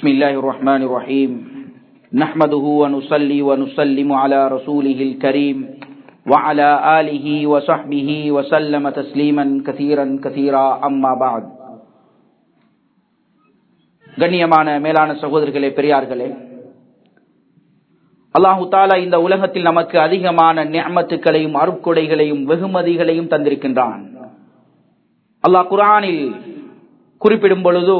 بسم الله الرحمن الرحيم نحمده ونصلي ونسلم على رسوله الكريم وعلى آله وصحبه وسلم تسليما كثيرا كثيرا أما بعد கண்ணியமான மேலான சகோதரர்களே பெரியார்களே அல்லாஹு தாலா இந்த உலகத்தில் நமக்கு அதிகமான நியமத்துக்களையும் அருட்கொடைகளையும் வெகுமதிகளையும் தந்திருக்கின்றான் அல்லாஹ் குரானில் குறிப்பிடும் பொழுது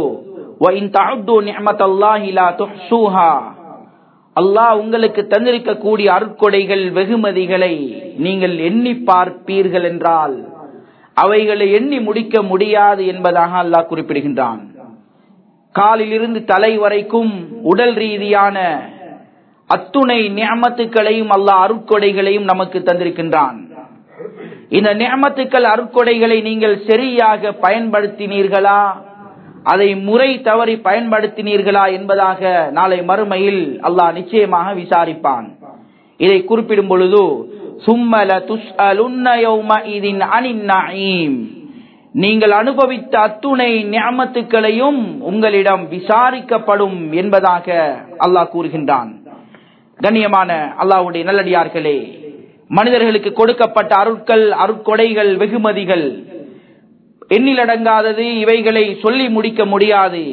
அல்லாஹ் உங்களுக்கு தந்திருக்கக்கூடிய அருட்கொடைகள் வெகுமதிகளை நீங்கள் எண்ணி பார்ப்பீர்கள் என்றால் அவைகளை எண்ணி முடிக்க முடியாது என்பதாக அல்லாஹ் குறிப்பிடுகின்றான் காலிலிருந்து தலை வரைக்கும் உடல் ரீதியான அத்துணை நியமத்துக்களையும் அல்லாஹ் அருட்கொடைகளையும் நமக்கு தந்திருக்கின்றான் இந்த நியமத்துக்கள் அருட்கொடைகளை நீங்கள் சரியாக பயன்படுத்தினீர்களா அதை முறை தவறி பயன்படுத்தினீர்களா என்பதாக நாளை மறுமையில் அல்லாஹ் நிச்சயமாக விசாரிப்பான் இதை குறிப்பிடும் பொழுது சும்மல துஷ்அலுன்ன நீங்கள் அனுபவித்த அத்துணை ஞாமத்துக்களையும் உங்களிடம் விசாரிக்கப்படும் என்பதாக அல்லாஹ் கூறுகின்றான் கண்ணியமான அல்லாஹுடைய நல்லடியார்களே மனிதர்களுக்கு கொடுக்கப்பட்ட அருட்கள் அருட்கொடைகள் வெகுமதிகள் எண்ணிலடங்காதது இவைகளை சொல்லி முடிக்க முடியாது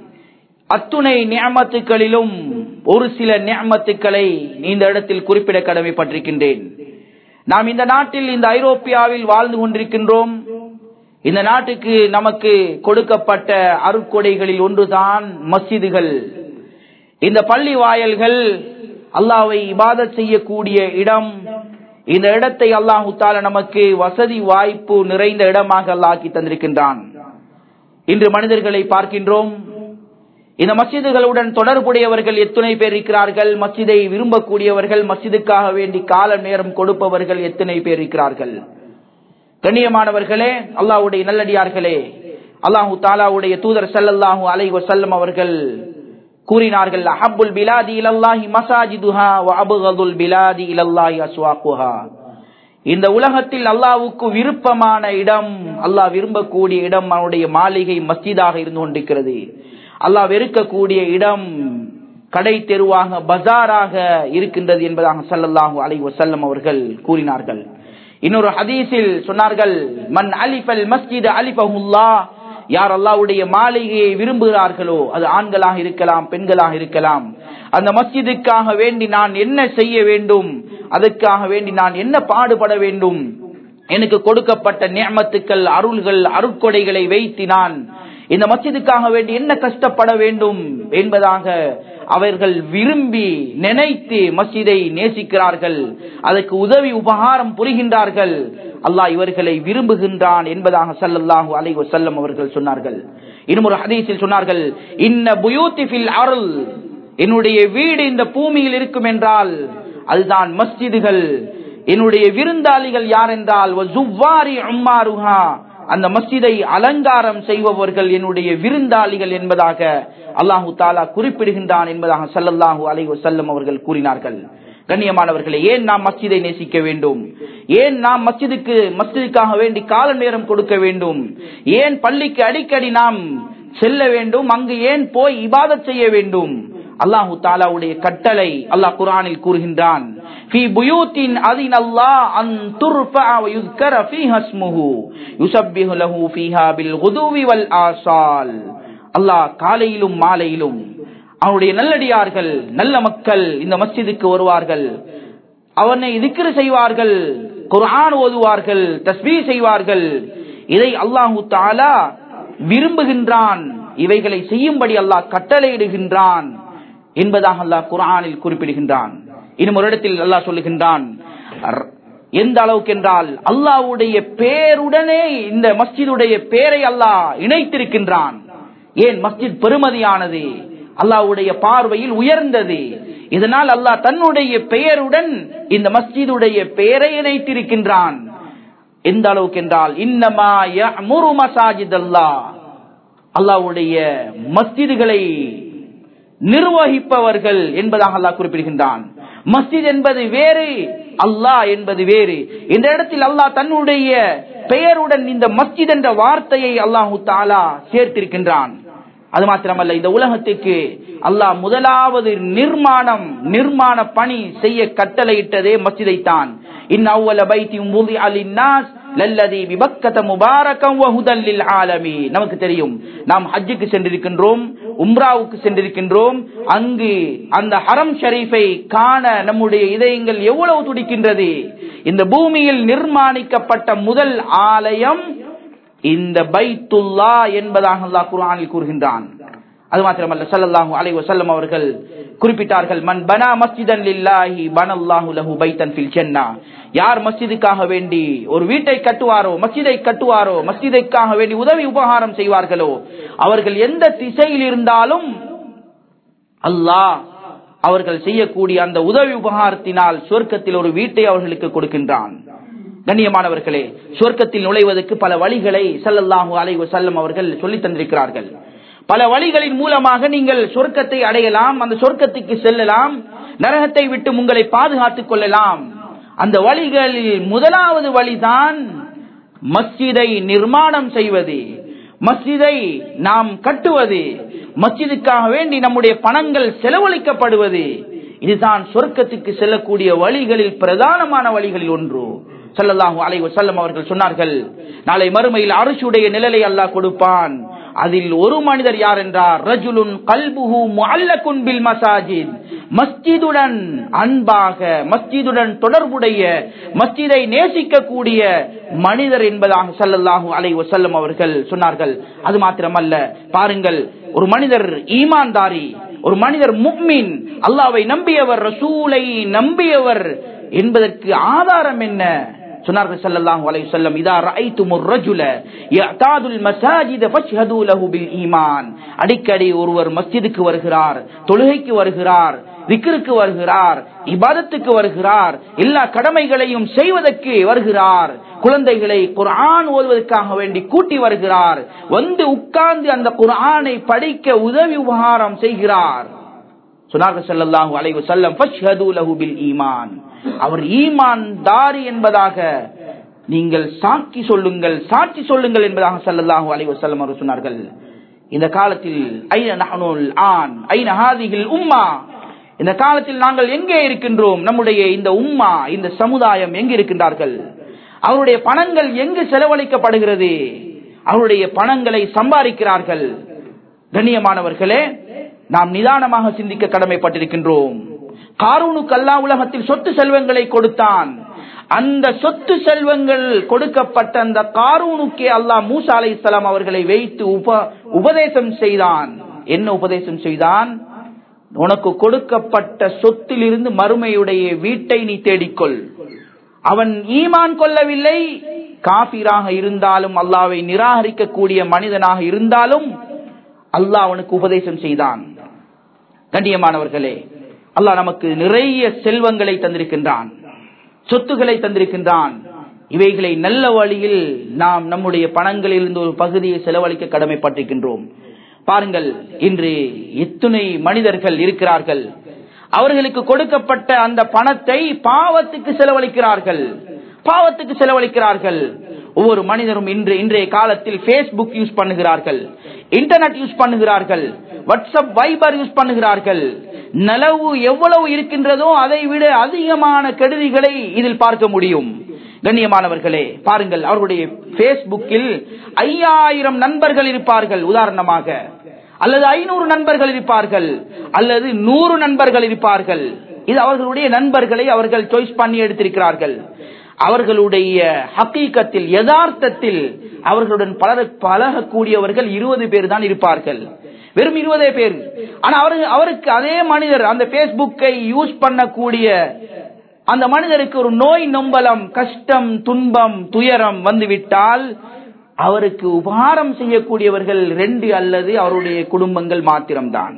அத்துணை நியமத்துக்களிலும் ஒரு சில நியமத்துக்களை இந்த இடத்தில் குறிப்பிட கடமைப்பட்டிருக்கின்றேன் நாம் இந்த நாட்டில் இந்த ஐரோப்பியாவில் வாழ்ந்து கொண்டிருக்கின்றோம் இந்த நாட்டுக்கு நமக்கு கொடுக்கப்பட்ட அருட்கொடைகளில் ஒன்றுதான் மஸ்ஜிதுகள் இந்த பள்ளி வாயல்கள் அல்லாவை இபாதத் செய்யக்கூடிய இடம் இந்த இடத்தை அல்லாஹு தால நமக்கு வசதி வாய்ப்பு நிறைந்த இடமாக அல்லாக்கி தந்திருக்கின்றான் இன்று மனிதர்களை பார்க்கின்றோம் இந்த மஸ்ஜிதுகளுடன் தொடர்புடையவர்கள் எத்தனை பேர் இருக்கிறார்கள் மஸ்ஜிதை விரும்பக்கூடியவர்கள் மஸ்ஜிதுக்காக வேண்டி கால நேரம் கொடுப்பவர்கள் எத்தனை பேர் இருக்கிறார்கள் கண்ணியமானவர்களே அல்லாஹுடைய நல்லடியார்களே அல்லாஹு தாலாவுடைய தூதர் சல்லல்லாஹூ அலை வசல்லம் அவர்கள் கூறினார்கள் அஹபுல் பிலாதி இலல்லாஹி மசாஜிதுஹா அபுகதுல் பிலாதி இலல்லாஹி அஸ்வாக்குஹா இந்த உலகத்தில் அல்லாவுக்கு விருப்பமான இடம் அல்லாஹ் விரும்பக்கூடிய இடம் அவனுடைய மாளிகை மஸ்ஜிதாக இருந்து கொண்டிருக்கிறது அல்லாஹ் வெறுக்கக்கூடிய இடம் கடை தெருவாக பஜாராக இருக்கின்றது என்பதாக சல்லல்லாஹு அலை வசல்லம் அவர்கள் கூறினார்கள் இன்னொரு ஹதீஸில் சொன்னார்கள் மன் அலிஃபல் மஸ்ஜித் அலிஃபஹுல்லா யார் அல்லாவுடைய மாளிகையை விரும்புகிறார்களோ அது ஆண்களாக இருக்கலாம் பெண்களாக இருக்கலாம் அந்த மஸ்ஜிதுக்காக வேண்டி நான் என்ன செய்ய வேண்டும் அதுக்காக வேண்டி நான் என்ன பாடுபட வேண்டும் எனக்கு கொடுக்கப்பட்ட நியமத்துக்கள் அருள்கள் அருட்கொடைகளை வைத்து நான் இந்த மஸ்ஜிதுக்காக வேண்டி என்ன கஷ்டப்பட வேண்டும் என்பதாக அவர்கள் விரும்பி நினைத்து மஸ்ஜிதை நேசிக்கிறார்கள் அதற்கு உதவி உபகாரம் புரிகின்றார்கள் அல்லாஹ் இவர்களை விரும்புகின்றான் என்பதாக சல்லல்லாஹு அலை வசல்லம் அவர்கள் சொன்னார்கள் இன்னும் ஒரு ஹதீஸில் சொன்னார்கள் இன்ன புயூத்திஃபில் அருள் என்னுடைய வீடு இந்த பூமியில் இருக்கும் என்றால் அதுதான் மஸ்ஜிதுகள் என்னுடைய விருந்தாளிகள் யார் என்றால் அந்த மஸ்ஜிதை அலங்காரம் செய்பவர்கள் என்னுடைய விருந்தாளிகள் என்பதாக அல்லாஹு தாலா குறிப்பிடுகின்றான் என்பதாக சல்லல்லாஹூ அலை வசல்லம் அவர்கள் கூறினார்கள் கண்ணியமானவர்களை ஏன் நாம் மஸ்ஜிதை நேசிக்க வேண்டும் ஏன் நாம் மஸ்ஜிதுக்கு மஸ்ஜிதுக்காக வேண்டி கால நேரம் கொடுக்க வேண்டும் ஏன் பள்ளிக்கு அடிக்கடி நாம் செல்ல வேண்டும் அங்கு ஏன் போய் இபாதத் செய்ய வேண்டும் அல்லாஹு தாலாவுடைய கட்டளை அல்லாஹ் குரானில் கூறுகின்றான் அல்லாஹ் காலையிலும் மாலையிலும் அவனுடைய நல்லடியார்கள் நல்ல மக்கள் இந்த மஸ்ஜிதுக்கு வருவார்கள் அவனை இதுக்கிற செய்வார்கள் குரான் ஓதுவார்கள் தஸ்மீ செய்வார்கள் இதை அல்லாஹு தாலா விரும்புகின்றான் இவைகளை செய்யும்படி அல்லாஹ் கட்டளையிடுகின்றான் என்பதாக அல்லாஹ் குரானில் குறிப்பிடுகின்றான் இன்னும் ஒரு இடத்தில் அல்லாஹ் சொல்லுகின்றான் எந்த அளவுக்கு என்றால் அல்லாவுடைய பேருடனே இந்த மஸ்ஜிதுடைய பேரை அல்லாஹ் இணைத்திருக்கின்றான் ஏன் மஸ்ஜித் பெருமதியானது அல்லாவுடைய பார்வையில் உயர்ந்தது இதனால் அல்லாஹ் தன்னுடைய பெயருடன் இந்த மஸ்ஜிதுடைய பெயரை இணைத்திருக்கின்றான் எந்த அளவுக்கு என்றால் இன்னமா மசாஜித் அல்லா அல்லாவுடைய மஸ்ஜிதுகளை நிர்வகிப்பவர்கள் என்பதாக அல்லாஹ் குறிப்பிடுகின்றான் மஸ்ஜித் என்பது வேறு அல்லாஹ் என்பது வேறு இந்த இடத்தில் அல்லாஹ் தன்னுடைய பெயருடன் இந்த மஸ்ஜித் என்ற வார்த்தையை அல்லாஹு தாலா சேர்த்திருக்கின்றான் அது மாத்திரமல்ல இந்த உலகத்துக்கு அல்லாஹ் முதலாவது நிர்மாணம் நிர்மாண பணி செய்ய கட்டளையிட்டதே மஸ்ஜிதை தான் இன் அவ்வள பைத்தியும் முதி அலின்னாஸ் லல்லதி விபக்கத முபாரகம் வஹுதல் லில் ஆலமீன் நமக்கு தெரியும் நாம் ஹஜ்ஜுக்கு சென்றிருக்கின்றோம் உம்ராவுக்கு சென்றிருக்கின்றோம் அங்கு அந்த ஹரம் ஷரீஃபை காண நம்முடைய இதயங்கள் எவ்வளவு துடிக்கின்றது இந்த பூமியில் நிர்மாணிக்கப்பட்ட முதல் ஆலயம் இந்த பைத்துல்லா என்பதாக அல்லாஹ் குர்ஆனில் கூறுகின்றான் அது மாத்திரமல்ல ஸல்லல்லாஹு அலைஹி வஸல்லம் அவர்கள் குறிப்பிட்டார்கள் மன் பனா மஸ்ஜிதன் லில்லாஹி பனல்லாஹு லஹு பைத்தன் ஃபில் ஜன்னah யார் மஸ்ஜிதுக்காக வேண்டி ஒரு வீட்டை கட்டுவாரோ மஸ்ஜிதை கட்டுவாரோ மஸ்ஜிதைக்காக வேண்டி உதவி உபகாரம் செய்வார்களோ அவர்கள் எந்த திசையில் இருந்தாலும் அல்லாஹ் அவர்கள் செய்யக்கூடிய அந்த உதவி உபகாரத்தினால் சொர்க்கத்தில் ஒரு வீட்டை அவர்களுக்கு கொடுக்கின்றான் கண்ணியமானவர்களே சொர்க்கத்தில் நுழைவதற்கு பல வழிகளை ஸல்லல்லாஹு அலைஹி வஸல்லம் அவர்கள் சொல்லித் தந்திருக்கிறார்கள் பல வழிகளின் மூலமாக நீங்கள் சொர்க்கத்தை அடையலாம் அந்த சொர்க்கத்துக்கு செல்லலாம் நரகத்தை விட்டு உங்களை பாதுகாத்துக் கொள்ளலாம் அந்த வழிகளில் முதலாவது வழிதான் மஸ்ஜிதை நிர்மாணம் செய்வது மஸ்ஜிதை நாம் கட்டுவது மஸ்ஜிதுக்காக வேண்டி நம்முடைய பணங்கள் செலவழிக்கப்படுவது இதுதான் சொர்க்கத்துக்கு செல்லக்கூடிய வழிகளில் பிரதானமான வழிகளில் ஒன்று ஸல்லல்லாஹு அலைஹி வஸல்லம் அவர்கள் சொன்னார்கள் நாளை மறுமையில் அரிசுடைய நிழலை அல்லாஹ் கொடுப்பான் அதில் ஒரு மனிதர் யார் என்றார் ரஜுலுன் கல்புஹு முஅல்லகுன் பில் மசாஜித் மஸ்ஜிதுடன் அன்பாக மஸ்ஜிதுடன் தொடர்புடைய மஸ்ஜிதை நேசிக்கக்கூடிய மனிதர் என்பதாக ஸல்லல்லாஹு அலைஹி வஸல்லம் அவர்கள் சொன்னார்கள் அது மாத்திரமல்ல பாருங்கள் ஒரு மனிதர் ஈமான்தாரி ஒரு மனிதர் முக்மின் அல்லாவை நம்பியவர் ரசூலை நம்பியவர் என்பதற்கு ஆதாரம் என்ன சொன்னார்கள் ஸல்லல்லாஹு அலைஹி வஸல்லம் இதா ரஐதுமுர் ரஜுல யஅதாதுல் மசாஜித ஃபஷ்ஹது லஹு பில் ஈமான் அடிக்கடி ஒருவர் மஸ்ஜிதுக்கு வருகிறார் தொழுகைக்கு வருகிறார் திக்ருக்கு வருகிறார் இபாதத்துக்கு வருகிறார் எல்லா கடமைகளையும் செய்வதற்கு வருகிறார் குழந்தைகளை குர்ஆன் ஓதுவதற்காக வேண்டி கூட்டி வருகிறார் வந்து உட்கார்ந்து அந்த குர்ஆனை படிக்க உதவி உபகாரம் செய்கிறார் சொன்னார்கள் ஸல்லல்லாஹு அலைஹி வஸல்லம் ஃபஷ்ஹது லஹு பில் ஈமான் அவர் ஈமான் தாரி என்பதாக நீங்கள் சாட்சி சொல்லுங்கள் சாட்சி சொல்லுங்கள் என்பதாக ஸல்லல்லாஹு அலைஹி வஸல்லம் அவர் சொன்னார்கள் இந்த காலத்தில் ஐன நஹனுல் ஆன் ஐன ஹாதிஹில் உம்மா இந்த காலத்தில் நாங்கள் எங்கே இருக்கின்றோம் நம்முடைய இந்த உம்மா இந்த சமுதாயம் எங்கு இருக்கின்றார்கள் அவருடைய பணங்கள் எங்கு செலவழிக்கப்படுகிறது அவருடைய பணங்களை சம்பாதிக்கிறார்கள் கண்ணியமானவர்களே நாம் நிதானமாக சிந்திக்க கடமைப்பட்டிருக்கின்றோம் காரூனுக்கு அல்லா உலகத்தில் சொத்து செல்வங்களை கொடுத்தான் அந்த சொத்து செல்வங்கள் கொடுக்கப்பட்ட அந்த காரூனுக்கே அல்லாஹ் மூசா அலை இஸ்லாம் அவர்களை வைத்து உப உபதேசம் செய்தான் என்ன உபதேசம் செய்தான் உனக்கு கொடுக்கப்பட்ட சொத்திலிருந்து மறுமையுடைய வீட்டை நீ தேடிக்கொள் அவன் ஈமான் கொள்ளவில்லை காபிராக இருந்தாலும் அல்லாவை நிராகரிக்கக்கூடிய மனிதனாக இருந்தாலும் அல்லாஹ் அவனுக்கு உபதேசம் செய்தான் கண்ணியமானவர்களே அல்லாஹ் நமக்கு நிறைய செல்வங்களை தந்திருக்கின்றான் சொத்துக்களை தந்திருக்கின்றான் இவைகளை நல்ல வழியில் நாம் நம்முடைய பணங்களிலிருந்து ஒரு பகுதியை செலவழிக்க கடமைப்பட்டிருக்கின்றோம் பாருங்கள் இன்று எத்துணை மனிதர்கள் இருக்கிறார்கள் அவர்களுக்கு கொடுக்கப்பட்ட அந்த பணத்தை பாவத்துக்கு செலவழிக்கிறார்கள் பாவத்துக்கு செலவழிக்கிறார்கள் ஒவ்வொரு மனிதரும் இன்று இன்றைய காலத்தில் பேஸ்புக் யூஸ் பண்ணுகிறார்கள் இன்டர்நெட் யூஸ் பண்ணுகிறார்கள் வாட்ஸ்அப் வைபர் யூஸ் பண்ணுகிறார்கள் நலவு எவ்வளவு இருக்கின்றதோ அதை விட அதிகமான கெடுதிகளை இதில் பார்க்க முடியும் கண்ணியமானவர்களே பாருங்கள் அவர்களுடைய பேஸ்புக்கில் ஐயாயிரம் நண்பர்கள் இருப்பார்கள் உதாரணமாக அல்லது ஐநூறு நண்பர்கள் இருப்பார்கள் அல்லது நூறு நண்பர்கள் இருப்பார்கள் இது அவர்களுடைய நண்பர்களை அவர்கள் சாய்ஸ் பண்ணி எடுத்திருக்கிறார்கள் அவர்களுடைய ஹக்கீக்கத்தில் யதார்த்தத்தில் அவர்களுடன் பலர பழகக்கூடியவர்கள் இருபது பேர் தான் இருப்பார்கள் வெறும் இருபதே பேர் ஆனா அவரு அவருக்கு அதே மனிதர் அந்த பேஸ்புக்கை யூஸ் பண்ணக்கூடிய அந்த மனிதருக்கு ஒரு நோய் நொம்பலம் கஷ்டம் துன்பம் துயரம் வந்துவிட்டால் அவருக்கு உபகாரம் செய்யக்கூடியவர்கள் ரெண்டு அல்லது அவருடைய குடும்பங்கள் மாத்திரம்தான்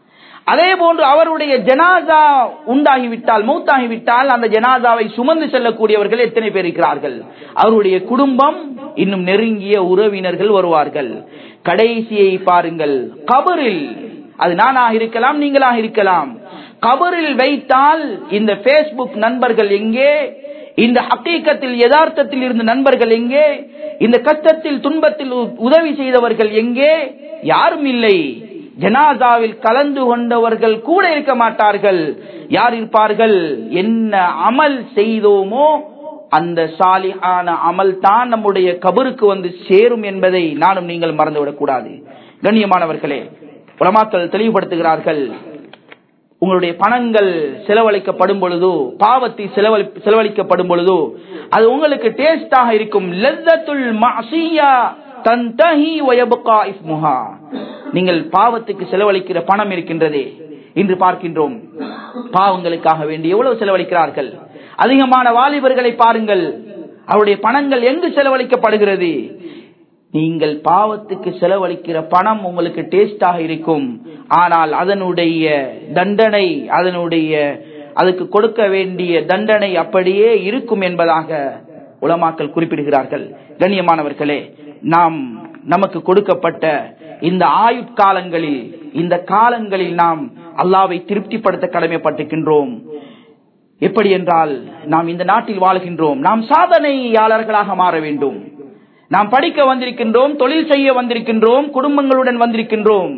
அதே போன்று அவருடைய ஜனாசா உண்டாகிவிட்டால் மௌத்தாகிவிட்டால் அந்த ஜனாசாவை சுமந்து செல்லக்கூடியவர்கள் எத்தனை பேர் இருக்கிறார்கள் அவருடைய குடும்பம் இன்னும் நெருங்கிய உறவினர்கள் வருவார்கள் கடைசியை பாருங்கள் கபரில் அது நானாக இருக்கலாம் நீங்களாக இருக்கலாம் கபரில் வைத்தால் இந்த பேஸ்புக் நண்பர்கள் எங்கே இந்த ஹக்கீக்கத்தில் யதார்த்தத்தில் இருந்த நண்பர்கள் எங்கே இந்த கஷ்டத்தில் துன்பத்தில் உதவி செய்தவர்கள் எங்கே யாரும் இல்லை ஜனாதாவில் கலந்து கொண்டவர்கள் கூட இருக்க மாட்டார்கள் யார் இருப்பார்கள் என்ன அமல் செய்தோமோ அந்த சாலிஹான அமல் தான் நம்முடைய கபருக்கு வந்து சேரும் என்பதை நானும் நீங்கள் மறந்துவிடக் கூடாது கண்ணியமானவர்களே உலமாக்கள் தெளிவுபடுத்துகிறார்கள் உங்களுடைய பணங்கள் செலவழிக்கப்படும் பொழுதோ பாவத்தை செலவழி செலவழிக்கப்படும் பொழுதோ அது உங்களுக்கு டேஸ்டாக இருக்கும் லெத்தத்துல் மஅசியா தன்தஹி வயபகா இஸ்முஹா நீங்கள் பாவத்துக்கு செலவழிக்கிற பணம் இருக்கின்றதே இன்று பார்க்கின்றோம் பாவங்களுக்காக வேண்டி எவ்வளவு செலவழிக்கிறார்கள் அதிகமான வாலிபர்களை பாருங்கள் அவருடைய பணங்கள் எங்கு செலவழிக்கப்படுகிறது நீங்கள் பாவத்துக்கு செலவழிக்கிற பணம் உங்களுக்கு டேஸ்டாக இருக்கும் ஆனால் அதனுடைய தண்டனை அதனுடைய அதுக்கு கொடுக்க வேண்டிய தண்டனை அப்படியே இருக்கும் என்பதாக உலமாக்கள் குறிப்பிடுகிறார்கள் கண்ணியமானவர்களே நாம் நமக்கு கொடுக்கப்பட்ட இந்த ஆயுட்காலங்களில் இந்த காலங்களில் நாம் அல்லாவை திருப்திப்படுத்த கடமைப்பட்டிருக்கின்றோம் எப்படி என்றால் நாம் இந்த நாட்டில் வாழ்கின்றோம் நாம் சாதனையாளர்களாக மாற வேண்டும் நாம் படிக்க வந்திருக்கின்றோம் தொழில் செய்ய வந்திருக்கின்றோம் குடும்பங்களுடன் வந்திருக்கின்றோம்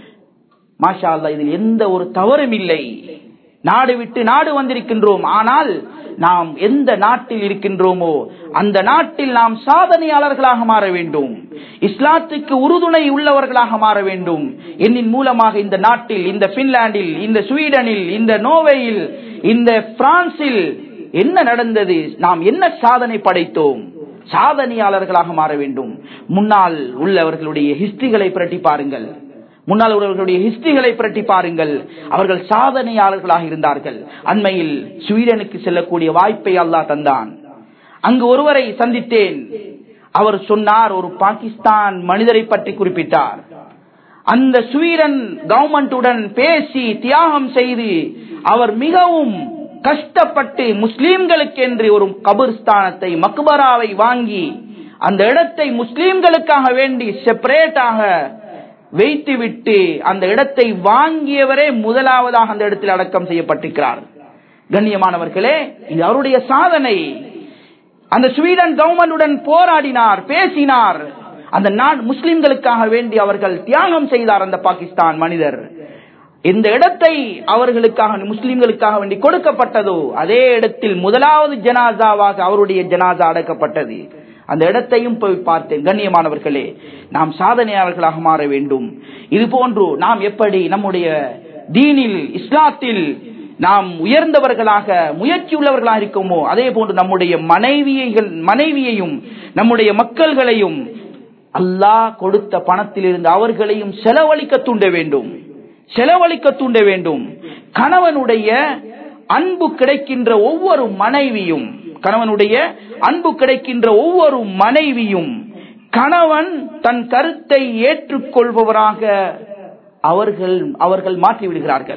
மாஷா அல்லா இதில் எந்த ஒரு தவறும் இல்லை நாடு விட்டு நாடு வந்திருக்கின்றோம் ஆனால் நாம் எந்த நாட்டில் இருக்கின்றோமோ அந்த நாட்டில் நாம் சாதனையாளர்களாக மாற வேண்டும் இஸ்லாத்துக்கு உறுதுணை உள்ளவர்களாக மாற வேண்டும் என்னின் மூலமாக இந்த நாட்டில் இந்த பின்லாந்தில் இந்த ஸ்வீடனில் இந்த நோவேயில் இந்த பிரான்சில் என்ன நடந்தது நாம் என்ன சாதனை படைத்தோம் சாதனையாளர்களாக மாற வேண்டும் முன்னால் உள்ளவர்களுடைய ஹிஸ்டரிகளை புரட்டி பாருங்கள் முன்னால் உள்ளவர்களுடைய ஹிஸ்டரிகளை புரட்டி பாருங்கள் அவர்கள் சாதனையாளர்களாக இருந்தார்கள் அண்மையில் ஸ்வீடனுக்கு செல்லக்கூடிய வாய்ப்பை அல்லாஹ் தந்தான் அங்கு ஒருவரை சந்தித்தேன் அவர் சொன்னார் ஒரு பாகிஸ்தான் மனிதரை பற்றி குறிப்பிட்டார் அந்த ஸ்வீடன் கவர்மெண்டுடன் பேசி தியாகம் செய்து அவர் மிகவும் கஷ்டப்பட்டு முஸ்லீம்களுக்கு என்று ஒரு கபர்ஸ்தானத்தை மக்பராவை வாங்கி அந்த இடத்தை முஸ்லீம்களுக்காக வேண்டி செப்பரேட்டாக வைத்துவிட்டு அந்த இடத்தை வாங்கியவரே முதலாவதாக அந்த இடத்தில் அடக்கம் செய்யப்பட்டிருக்கிறார் கண்ணியமானவர்களே இது அவருடைய சாதனை அந்த ஸ்வீடன் கவர்மெண்டுடன் போராடினார் பேசினார் அந்த நாட் முஸ்லிம்களுக்காக வேண்டி அவர்கள் தியாகம் செய்தார் அந்த பாகிஸ்தான் மனிதர் இந்த இடத்தை அவர்களுக்காக முஸ்லிம்களுக்காக வேண்டி கொடுக்கப்பட்டதோ அதே இடத்தில் முதலாவது ஜனாசாவாக அவருடைய ஜனாசா அடக்கப்பட்டது அந்த இடத்தையும் போய் பார்த்தேன் கண்ணியமானவர்களே நாம் சாதனையாளர்களாக மாற வேண்டும் இது போன்று நாம் எப்படி நம்முடைய தீனில் இஸ்லாத்தில் நாம் உயர்ந்தவர்களாக முயற்சி உள்ளவர்களாக இருக்கோமோ அதே போன்று நம்முடைய மனைவியைகள் மனைவியையும் நம்முடைய மக்கள்களையும் அல்லாஹ் கொடுத்த பணத்திலிருந்து அவர்களையும் செலவழிக்க தூண்ட வேண்டும் செலவழிக்க தூண்ட வேண்டும் கணவனுடைய அன்பு கிடைக்கின்ற ஒவ்வொரு மனைவியும் கணவனுடைய அன்பு கிடைக்கின்ற ஒவ்வொரு மனைவியும் கணவன் தன் கருத்தை ஏற்றுக்கொள்பவராக அவர்கள் அவர்கள் மாற்றி விடுகிறார்கள்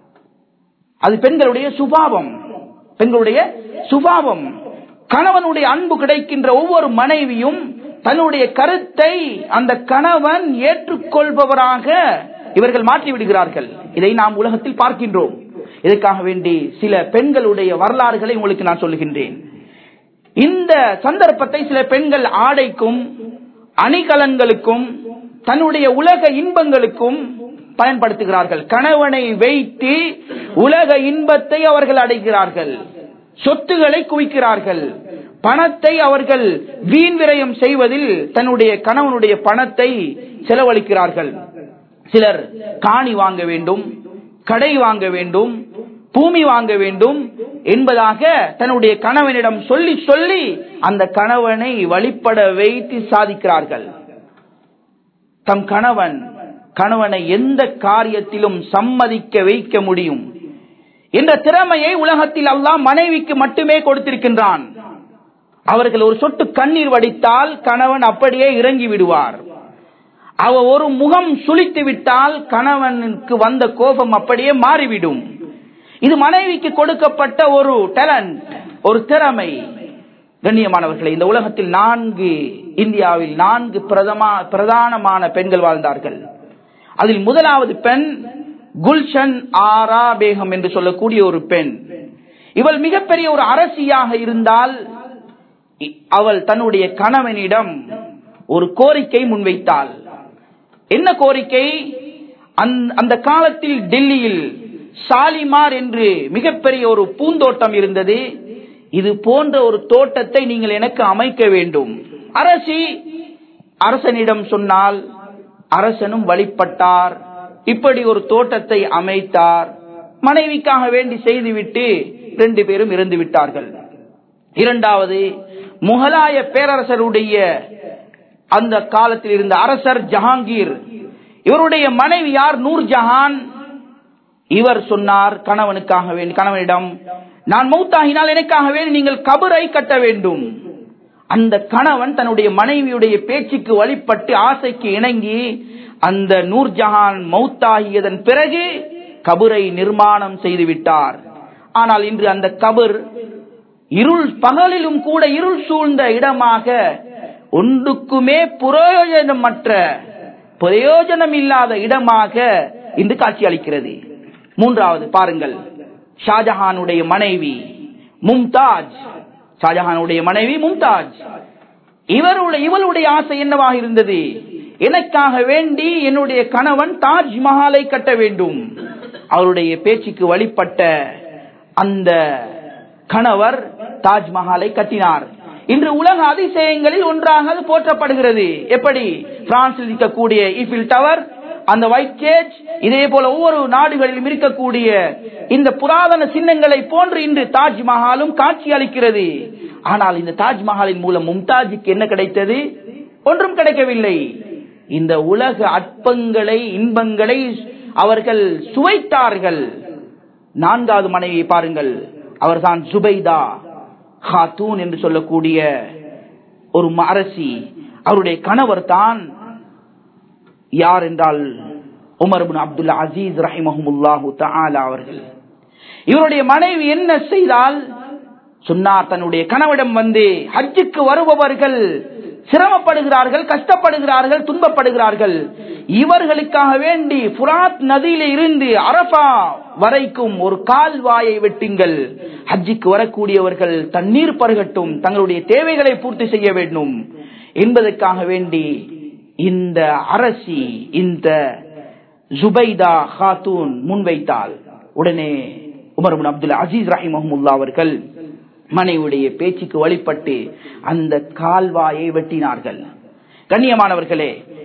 அது பெண்களுடைய சுபாவம் பெண்களுடைய சுபாவம் கணவனுடைய அன்பு கிடைக்கின்ற ஒவ்வொரு மனைவியும் தன்னுடைய கருத்தை அந்த கணவன் ஏற்றுக்கொள்பவராக இவர்கள் மாற்றி விடுகிறார்கள் இதை நாம் உலகத்தில் பார்க்கின்றோம் இதற்காக வேண்டி சில பெண்களுடைய வரலாறுகளை உங்களுக்கு நான் சொல்லுகின்றேன் இந்த சந்தர்ப்பத்தை சில பெண்கள் ஆடைக்கும் அணிகலன்களுக்கும் தன்னுடைய உலக இன்பங்களுக்கும் பயன்படுத்துகிறார்கள் கணவனை வைத்து உலக இன்பத்தை அவர்கள் அடைகிறார்கள் சொத்துக்களை குவிக்கிறார்கள் பணத்தை அவர்கள் வீண் விரயம் செய்வதில் தன்னுடைய கணவனுடைய பணத்தை செலவழிக்கிறார்கள் சிலர் காணி வாங்க வேண்டும் கடை வாங்க வேண்டும் பூமி வாங்க வேண்டும் என்பதாக தன்னுடைய கணவனிடம் சொல்லி சொல்லி அந்த கணவனை வழிபட வைத்து சாதிக்கிறார்கள் தம் கணவன் கணவனை எந்த காரியத்திலும் சம்மதிக்க வைக்க முடியும் என்ற திறமையை உலகத்தில் அல்லாஹ் மனைவிக்கு மட்டுமே கொடுத்திருக்கின்றான் அவர்கள் ஒரு சொட்டு கண்ணீர் வடித்தால் கணவன் அப்படியே இறங்கி விடுவார் அவ ஒரு முகம் சுளித்து விட்டால் கணவனுக்கு வந்த கோபம் அப்படியே மாறிவிடும் இது மனைவிக்கு கொடுக்கப்பட்ட ஒரு டேலண்ட் ஒரு திறமை கண்ணியமானவர்களை இந்த உலகத்தில் நான்கு இந்தியாவில் நான்கு பிரதமா பிரதானமான பெண்கள் வாழ்ந்தார்கள் அதில் முதலாவது பெண் குல்ஷன் ஆரா பேகம் என்று சொல்லக்கூடிய ஒரு பெண் இவள் மிகப்பெரிய ஒரு அரசியாக இருந்தால் அவள் தன்னுடைய கணவனிடம் ஒரு கோரிக்கை முன்வைத்தாள் என்ன கோரிக்கை அந்த- அந்த காலத்தில் டெல்லியில் ஷாலிமார் என்று மிகப்பெரிய ஒரு பூந்தோட்டம் இருந்தது இது போன்ற ஒரு தோட்டத்தை நீங்கள் எனக்கு அமைக்க வேண்டும் அரசி அரசனிடம் சொன்னால் அரசனும் வழிபட்டார் இப்படி ஒரு தோட்டத்தை அமைத்தார் மனைவிக்காக வேண்டி செய்துவிட்டு ரெண்டு பேரும் இறந்து விட்டார்கள் இரண்டாவது முகலாய பேரரசருடைய அந்த காலத்தில் இருந்த அரசர் ஜஹாங்கீர் இவருடைய மனைவி யார் நூர் ஜஹான் இவர் சொன்னார் கணவனுக்காக வேண்டி கணவனிடம் நான் மௌத்தாகினால் எனக்காக வேண்டி நீங்கள் கபரை கட்ட வேண்டும் அந்த கணவன் தன்னுடைய மனைவியுடைய பேச்சுக்கு வழிபட்டு ஆசைக்கு இணங்கி அந்த நூர்ஜஹான் மௌத்தாகியதன் பிறகு கபரை நிர்மாணம் செய்து விட்டார் ஆனால் இன்று அந்த கபர் இருள் பகலிலும் கூட இருள் சூழ்ந்த இடமாக ஒன்றுக்குமே பிரயோஜனமற்ற பிரயோஜனம் இல்லாத இடமாக இன்று காட்சி அளிக்கிறது மூன்றாவது பாருங்கள் ஷாஜஹானுடைய மனைவி மும்தாஜ் ஷாஜஹானுடைய மனைவி மும்தாஜ் இவருடைய இவளுடைய ஆசை என்னவாக இருந்தது எனக்காக வேண்டி என்னுடைய கணவன் தாஜ் மஹாலை கட்ட வேண்டும் அவருடைய பேச்சுக்கு வழிபட்ட அந்த கணவர் தாஜ்மஹாலை கட்டினார் இன்று உலக அதிசயங்களில் ஒன்றாக அது போற்றப்படுகிறது எப்படி பிரான்சில் இருக்கக்கூடிய ஈஃபில் டவர் அந்த ஒயிட் கேஜ் இதே போல ஒவ்வொரு நாடுகளிலும் இருக்கக்கூடிய இந்த புராதன சின்னங்களை போன்று இன்று தாஜ்மஹாலும் காட்சி அளிக்கிறது ஆனால் இந்த தாஜ்மஹாலின் மூலம் மும்தாஜுக்கு என்ன கிடைத்தது ஒன்றும் கிடைக்கவில்லை இந்த உலக அற்பங்களை இன்பங்களை அவர்கள் சுவைத்தார்கள் நான்காவது மனைவியை பாருங்கள் அவர்தான் ஜுபைதா ஹாத்தூன் என்று சொல்லக்கூடிய ஒரு ம- அரசி அவருடைய கணவர் தான் யார் என்றால் உமர் பின் அப்துல் அசீஸ் ரஹிமஹமுல்லாஹு தஆலா அவர்கள் இவருடைய மனைவி என்ன செய்தால் சொன்னார் தன்னுடைய கணவனிடம் வந்து ஹஜ்ஜுக்கு வருபவர்கள் சிரமப்படுகிறார்கள் கஷ்டப்படுகிறார்கள் துன்பப்படுகிறார்கள் இவர்களுக்காக வேண்டி புராத் நதியில இருந்து அரபா வரைக்கும் ஒரு கால்வாயை வெட்டுங்கள் ஹஜ்ஜுக்கு வரக்கூடியவர்கள் தண்ணீர் பருகட்டும் தங்களுடைய தேவைகளை பூர்த்தி செய்ய வேண்டும் என்பதற்காக வேண்டி இந்த அரசி இந்த ஜுபைதா ஹாத்தூன் முன்வைத்தாள் உடனே உமர் பின் அப்துல் அசீஸ் ரஹிமஹமுல்லா அவர்கள் மனைவியுடைய பேச்சுக்கு வழிபட்டு அந்த கால்வாயை வெட்டினார்கள் கண்ணியமானவர்களே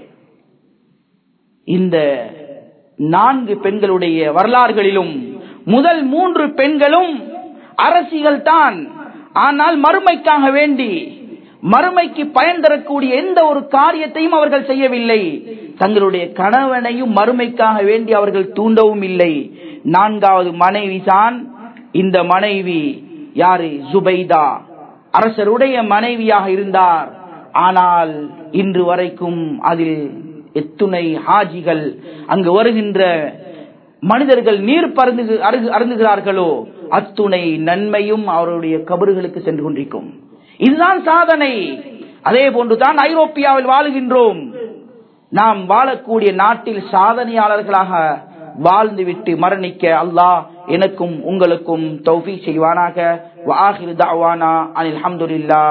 இந்த நான்கு பெண்களுடைய வரலாறுகளிலும் முதல் மூன்று பெண்களும் அரசிகள் தான் ஆனால் மறுமைக்காக வேண்டி மறுமைக்கு பயன் தரக்கூடிய எந்த ஒரு காரியத்தையும் அவர்கள் செய்யவில்லை தங்களுடைய கணவனையும் மறுமைக்காக வேண்டி அவர்கள் தூண்டவும் இல்லை நான்காவது மனைவி தான் இந்த மனைவி யாரு ஜுபைதா அரசருடைய மனைவியாக இருந்தார் ஆனால் இன்று வரைக்கும் அதில் எத்துணை ஹாஜிகள் அங்கு வருகின்ற மனிதர்கள் நீர் பருந்து அருகு- அருந்துகிறார்களோ அத்துணை நன்மையும் அவருடைய கபறுகளுக்கு சென்று கொண்டிருக்கும் இதுதான் சாதனை அதே போன்றுதான் ஐரோப்பியாவில் வாழுகின்றோம் நாம் வாழக்கூடிய நாட்டில் சாதனையாளர்களாக வாழ்ந்துவிட்டு மரணிக்க அல்லாஹ் எனக்கும் உங்களுக்கும் தௌஃபீக் செய்வானாக வஆகிரு தஅவானா அனில் ஹம்துலில்லாஹ்